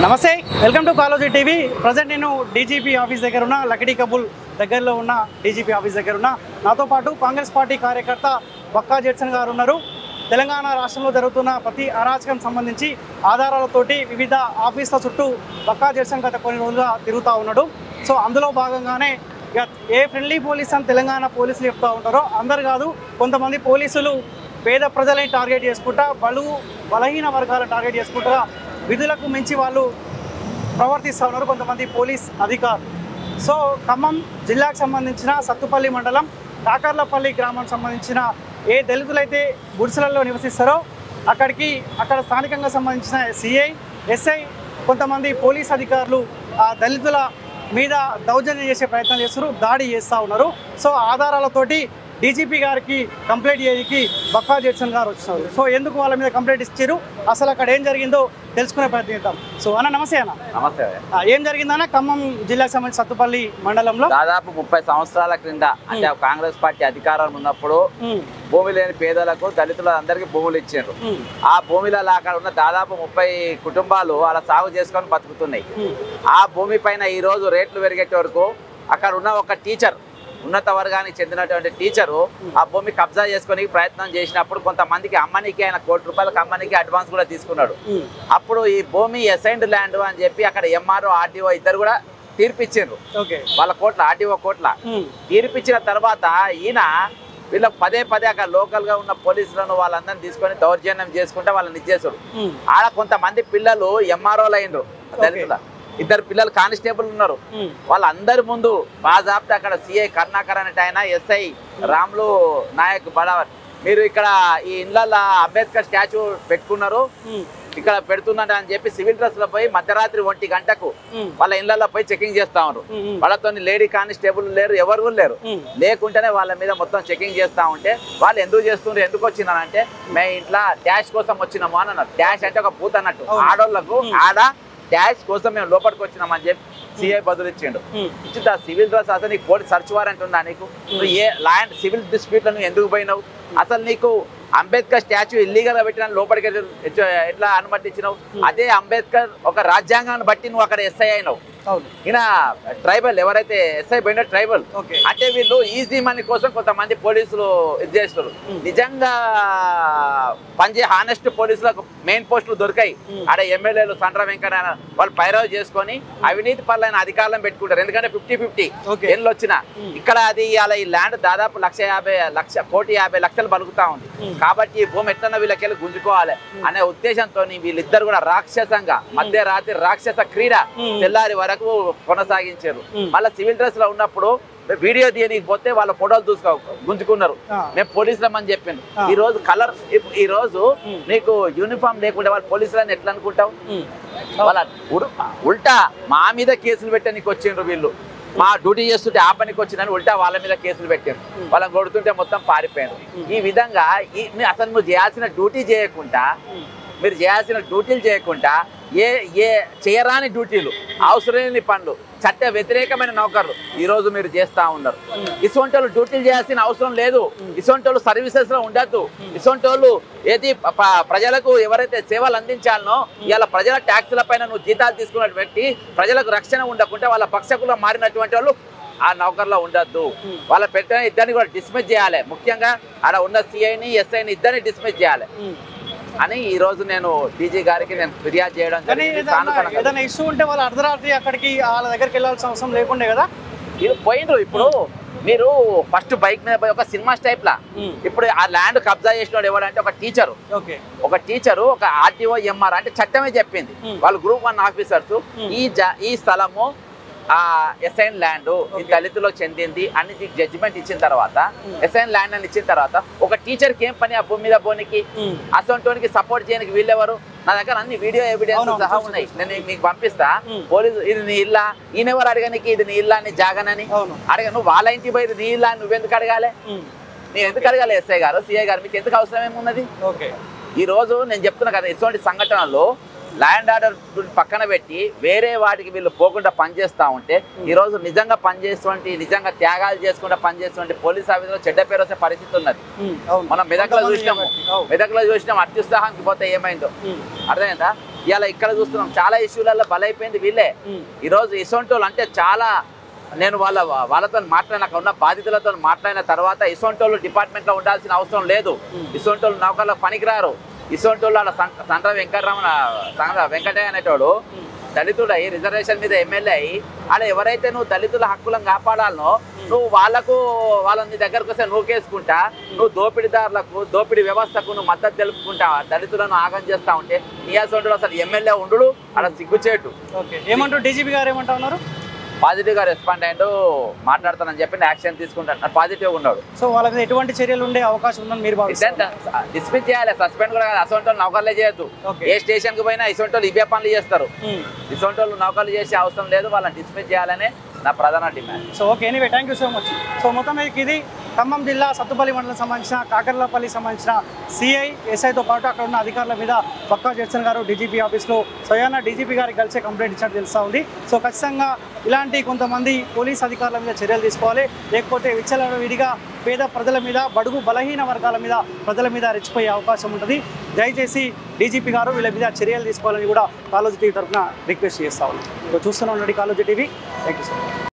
నమస్తే welcome to Kaloji TV present నేను DGP office దగ్గర ఉన్న లకడీ కబుల్ దగ్గరలో ఉన్న డీజీపీ ఆఫీస్ దగ్గర ఉన్న నాతో పాటు కాంగ్రెస్ పార్టీ కార్యకర్త బక్కా జెట్సన్ గారు ఉన్నారు తెలంగాణ రాష్ట్రంలో జరుగుతున్న ప్రతి అరాచకం సంబంధించి ఆధారాలతోటి వివిధ ఆఫీసుల చుట్టూ బక్కా జెట్సన్ గత కొన్ని రోజులుగా తిరుగుతూ ఉన్నాడు సో అందులో భాగంగానే ఇక ఏ ఫ్రెండ్లీ పోలీస్ అని తెలంగాణ పోలీసులు చెప్తూ ఉంటారో అందరు కాదు కొంతమంది పోలీసులు పేద ప్రజలని టార్గెట్ చేసుకుంటా బలుగు బలహీన వర్గాలను టార్గెట్ చేసుకుంటా విధులకు మించి వాళ్ళు ప్రవర్తిస్తూ ఉన్నారు కొంతమంది పోలీస్ అధికారులు సో ఖమ్మం జిల్లాకు సంబంధించిన సత్తుపల్లి మండలం కాకర్లపల్లి గ్రామానికి సంబంధించిన ఏ దళితులైతే గుడిసెలలో నివసిస్తారో అక్కడికి అక్కడ స్థానికంగా సంబంధించిన సిఐ ఎస్ఐ కొంతమంది పోలీస్ అధికారులు ఆ దళితుల మీద దౌర్జన్యం చేసే ప్రయత్నం చేస్తారు దాడి చేస్తూ ఉన్నారు సో ఆధారాలతోటి డీజీపీ గారికి కంప్లైంట్ చేయడానికి బక్కా జెట్సన్ గారు వచ్చినారు సో ఎందుకు వాళ్ళ మీద కంప్లైంట్ ఇచ్చారు అసలు అక్కడ ఏం జరిగిందో తెలుసుకునే ప్రయత్నిద్దాం సో అన్న నమస్తే అన్న నమస్తే ఆ, ఏం జరిగిందన్న ఖమ్మం జిల్లాకు సంబంధించి సత్తుపల్లి మండలంలో దాదాపు ముప్పై సంవత్సరాల క్రింద అంటే కాంగ్రెస్ పార్టీ అధికారం ఉన్నప్పుడు ఉమ్, భూమి లేని పేదలకు దళితుల అందరికీ భూములు ఇచ్చారు ఉమ్, ఆ భూమిలలో అక్కడ ఉన్న దాదాపు ముప్పై కుటుంబాలు అలా సాగు చేసుకొని బతుకుతున్నాయి ఉమ్, ఆ భూమి పైన ఈ రోజు రేట్లు పెరిగేట వరకు అక్కడ ఉన్న ఒక టీచర్ ఉన్నత వర్గానికి చెందినటువంటి టీచరు ఆ భూమి కబ్జా చేసుకొని ప్రయత్నం చేసినప్పుడు కొంతమందికి అమ్మనికి ఆయన కోటి రూపాయలకు అమ్మనికి అడ్వాన్స్ కూడా తీసుకున్నాడు ఉమ్, అప్పుడు ఈ భూమి ఎసైన్డ్ ల్యాండ్ అని చెప్పి అక్కడ ఎంఆర్ఓ ఆర్టీఓ ఇద్దరు కూడా తీర్పిచ్చారు ఓకే వాళ్ళ కోట్ల ఆర్టీఓ కోట్ల ఉమ్, తీర్పిచ్చిన తర్వాత ఈయన వీళ్ళకి పదే పదే అక్కడ లోకల్ గా ఉన్న పోలీసులను వాళ్ళందరినీ తీసుకొని దౌర్జన్యం చేసుకుంటే వాళ్ళని ఇచ్చేసాడు ఉమ్, ఆడ కొంతమంది పిల్లలు ఎంఆర్ఓలు అయినరు దళితుల ఇద్దరు పిల్లలు కానిస్టేబుల్ ఉన్నారు ఉమ్, వాళ్ళందరి ముందు బాజాబ్తా అక్కడ సిఐ కరుణాకర్ అనేట ఆయన ఎస్ఐ రాములు నాయక్ బడావర్ మీరు ఇక్కడ ఈ ఇళ్ళల్లో అంబేద్కర్ స్టాచ్యూ పెట్టుకున్నారు ఉమ్, ఇక్కడ పెడుతున్నారు అని చెప్పి సివిల్ డ్రెస్ లో పోయి మధ్యరాత్రి ఒంటి గంటకు ఉమ్, వాళ్ళ ఇళ్ళల్లో పోయి చెకింగ్ చేస్తా ఉన్నారు ఉమ్, ఉమ్, వాళ్ళతో లేడీ కానిస్టేబుల్ లేరు ఎవరు కూడా లేరు ఉమ్, లేకుంటేనే వాళ్ళ మీద మొత్తం చెకింగ్ చేస్తా ఉంటే వాళ్ళు ఎందుకు చేస్తుండ్రు ఎందుకు వచ్చినారంటే మేము ఇంట్లో డాష్ కోసం వచ్చినాము అని అన్నారు డాష్ అంటే ఒక పూత అన్నట్టు అవును. ఆడోళ్లకు ఉమ్. ఆడ డాష్ కోసం మేము లోపలికి వచ్చినామని చెప్పి సిఐ బదులు ఇచ్చిండు ఉమ్, ఇచ్చింది ఆ సివిల్ డ్రెస్ అసలు నీకు పోలీస్ సర్చ్ వారెంట్ ఉందా నీకు నువ్వు ఏ ల్యాండ్ సివిల్ డిస్ప్యూట్లో నువ్వు ఎందుకు పోయినావు అసలు నీకు అంబేద్కర్ స్టాచ్యూ ఇల్లీగల్ గా పెట్టిన లోపలికి ఎట్లా- ఎట్లా అనుమతి ఇచ్చినావు అదే అంబేద్కర్ ఒక రాజ్యాంగాన్ని బట్టి నువ్వు అక్కడ ఎస్ఐ అయినావు అవును ఈయన ట్రైబల్ ఎవరైతే ఎస్ఐ పోయినా ట్రైబల్ ఓకే అంటే వీళ్ళు ఈజీ మనీ కోసం కొంతమంది పోలీసులు ఇది చేస్తారు ఉమ్. నిజంగా పనిచే హానెస్ట్ పోలీసులకు మెయిన్ పోస్టులు దొరికాయి ఉమ్. ఆడ ఎమ్మెల్యేలు సండ్ర వెంకన్న వాళ్ళు పైరవ్ చేసుకొని అవినీతి పనులైన అధికారులను పెట్టుకుంటారు ఎందుకంటే ఫిఫ్టీ ఫిఫ్టీ ఓకే. ఎన్లు వచ్చిన ఉమ్. ఇక్కడ అది అలా ఈ ల్యాండ్ దాదాపు లక్ష యాభై లక్ష కోటి యాభై లక్షలు బలుకుతా ఉంది ఉమ్. కాబట్టి ఈ భూమి ఎట్లన్నా వీళ్ళకెళ్ళి గుంజుకోవాలి అనే ఉద్దేశంతో వీళ్ళిద్దరు కూడా రాక్షసంగా మధ్యరాత్రి రాక్షస క్రీడ ఉమ్. తెల్లారి వరకు కొనసాగించారు ఉమ్. మళ్ళీ సివిల్ డ్రెస్ లో ఉన్నప్పుడు వీడియో తీయనీకి పోతే వాళ్ళ ఫోటోలు చూసుకో గుంజుకున్నారు ఆ, మేము పోలీసులమని చెప్పిండు ఆ. ఈ రోజు కలర్ ఈ రోజు ఉమ్. నీకు యూనిఫామ్ లేకుంటే వాళ్ళు పోలీసులని ఎట్లా అనుకుంటావు ఉమ్, వాళ్ళ ఉడు- ఉల్టా మా మీద కేసులు పెట్టడానికి వచ్చిండ్రు వీళ్ళు మా డ్యూటీ చేస్తుంటే ఆ పనికి వచ్చిందని ఉల్టా వాళ్ళ మీద కేసులు పెట్టారు వాళ్ళని కొడుతుంటే మొత్తం పారిపోయారు ఈ విధంగా ఈ మీ- అసలు నువ్వు చేయాల్సిన డ్యూటీ చేయకుండా ఉమ్, మీరు చేయాల్సిన డ్యూటీలు చేయకుండా ఏ ఏ చేయరాని డ్యూటీలు అవసరం లేని పనులు చట్ట వ్యతిరేకమైన నౌకర్లు ఈ రోజు మీరు చేస్తా ఉన్నారు ఇటువంటి వాళ్ళు డ్యూటీలు చేయాల్సిన అవసరం లేదు ఇటువంటి వాళ్ళు సర్వీసెస్ లో ఉండద్దు ఇటువంటి వాళ్ళు ఏది ప- ప- ప్రజలకు ఎవరైతే సేవలు అందించాలనో ఇవాళ ప్రజల ట్యాక్సుల పైన నువ్వు జీతాలు తీసుకున్న వ్యక్తి ప్రజలకు రక్షణ ఉండకుంటే వాళ్ళ పక్షకులు మారినటువంటి వాళ్ళు ఆ నౌకర్లో ఉండొద్దు వాళ్ళ పెట్టిన ఇద్దరిని కూడా డిస్మిస్ చేయాలి ముఖ్యంగా ఆడ ఉన్న సిఐని ఎస్ఐని ఇద్దరిని డిస్మిస్ చేయాలి ఉమ్. అని ఈ రోజు నేను డీజీ గారికి నేను ఫిర్యాదు చేయడం కానీ జరిగింది ఏదైనా సానుకూలంగా. ఏదైనా ఇష్యూ ఉంటే వాళ్ళు అర్ధరాత్రి అక్కడికి వాళ్ళ దగ్గరికి వెళ్ళాల్సిన అవసరం లేకుండే కదా ఇది పోయిండ్రు ఇప్పుడు మీరు ఫస్ట్ బైక్ మీద పోయి ఒక సినిమా టైప్ లా ఉమ్, ఇప్పుడు ఆ ల్యాండ్ కబ్జా చేసినోడు ఎవడంటే ఒక టీచరు ఓకే ఒక టీచరు ఒక ఆర్టీఓ ఎంఆర్ అంటే చట్టమే చెప్పింది Hmm. వాళ్ళు గ్రూప్ వన్ ఆఫీసర్స్ Hmm. ఈ జ- ఈ స్థలము ఆ ఎస్ఐన్ ల్యాండ్ ఈ Okay. దళితులకు చెందింది అని జడ్జిమెంట్ ఇచ్చిన తర్వాత Hmm. ఎస్ఐన్ ల్యాండ్ అని ఇచ్చిన తర్వాత ఒక టీచర్కి ఏం పని ఆ భూమి మీద పోనీకి ఉమ్, అసొంటోనికి సపోర్ట్ చేయడానికి వీళ్ళెవరు నా దగ్గర అన్ని వీడియో ఎవిడెన్స్ అవునవును, సహా చూసి, ఉన్నాయి చూసి. నేను మీకు పంపిస్తా Hmm. పోలీసు ఇది నీ ఇల్లా ఈయనెవరు అడగనికి ఇది నీ ఇల్లా అని జాగనని అవును అడగ నువ్వు వాళ్ళ ఇంటికి పోయి ఇది నీ ఇల్లా అని నువ్వెందుకు అడగాలి ఉమ్, నేను ఎందుకు అడగాలి ఎస్ఐ గారు సిఐ గారు మీకు ఎందుకు అవసరం ఏమున్నది ఓకే ఈ రోజు నేను చెప్తున్నా కదా ఇటువంటి సంఘటనలు ల్యాండ్ ఆర్డర్ పక్కన పెట్టి వేరే వాటికి వీళ్ళు పోకుండా పనిచేస్తూ ఉంటే ఈ రోజు నిజంగా పనిచేటువంటి నిజంగా త్యాగాలు చేసుకుంటూ పనిచేటువంటి పోలీస్ ఆఫీసులో చెడ్డ పేరు వచ్చే పరిస్థితి ఉన్నది ఉమ్, అవును మనం మెదక్లో కొంతమంది చూసినాము కాబట్టి, అవును. మెదక్లో చూసినాం అత్యుత్సాహానికి పోతే ఏమైందో ఉమ్, అర్థమైందా ఇవాళ ఇక్కడ చూస్తున్నాం చాలా ఇష్యూలలో బలైపోయింది వీళ్ళే ఉమ్. ఈరోజు ఇసొంటోళ్ళు అంటే చాలా నేను వాళ్ళ వాళ్ళతో మాట్లాడిన అక్కడ ఉన్న బాధితులతో మాట్లాడిన తర్వాత ఇసొంటోళ్ళు డిపార్ట్మెంట్లో ఉండాల్సిన అవసరం లేదు ఇసొంటోళ్ళు నౌకర్లకు పనికిరారు ఇసొంటోళ్ళు ఆడ సం- సండ్ర వెంకటరమణ సండ్ర వెంకటయ్య అనేటోడు దళితుడై రిజర్వేషన్ మీద ఎమ్మెల్యే అయి ఆడ ఎవరైతే నువ్వు దళితుల హక్కులను కాపాడాలనో నువ్వు వాళ్ళకు వాళ్ళని దగ్గరకు వస్తే నూకేసుకుంటా నువ్వు దోపిడీదారులకు దోపిడీ వ్యవస్థకు నువ్వు మద్దతు తెలుపుకుంటా దళితులను ఆగం చేస్తా ఉంటే నీ అసలు అసలు ఎమ్మెల్యే ఉండు ఆడ సిగ్గుచేటు ఓకే ఏమంటారు డీజీపీ గారు ఏమంటా ఉన్నారు పాజిటివ్ గా రెస్పాండ్ అయ్యిండు మాట్లాడతానని చెప్పి యాక్షన్ తీసుకుంటాను పాజిటివ్ ఉన్నాడు సో వాళ్ళ మీద ఎటువంటి చర్యలు ఉండే అవకాశం ఉందని మీరు భావిస్తారు డిస్మిస్ చేయాలి సస్పెండ్ కూడా కాదు అసొంటి వాళ్ళు నౌకర్లే చేయొద్దు Okay. ఏ స్టేషన్ కి పోయినా ఇసొంటి వాళ్ళు ఇవే పనులు చేస్తారు ఉమ్. ఇసొంటి వాళ్ళు నౌకర్లు చేసే అవసరం లేదు వాళ్ళని డిస్మిస్ చేయాలనే నా ప్రధాన demand so okay anyway thank you so much so మొత్తం మీదకి ఇది ఖమ్మం జిల్లా సత్తుపల్లి మండలం సంబంధించిన కాకర్లపల్లి సంబంధించిన సిఐ ఎస్ఐతో పాటు అక్కడ ఉన్న అధికారుల మీద పక్కా జడ్సన్ గారు డీజీపీ ఆఫీస్లో స్వయాన డీజీపీ గారికి కలిసే కంప్లైంట్ ఇచ్చినట్టు తెలుస్తూ ఉంది సో ఖచ్చితంగా ఇలాంటి కొంతమంది పోలీస్ అధికారుల మీద చర్యలు తీసుకోవాలి లేకపోతే విచ్చలవిడిగా పేద ప్రజల మీద బడుగు బలహీన వర్గాల మీద ప్రజల మీద రెచ్చిపోయే అవకాశం ఉంటుంది దయచేసి డీజీపీ గారు వీళ్ళ మీద చర్యలు తీసుకోవాలని కూడా కాలోజీ టీవీ తరఫున రిక్వెస్ట్ చేస్తా ఉన్నాం సో చూస్తూనే ఉండండి Kaloji TV thank you so much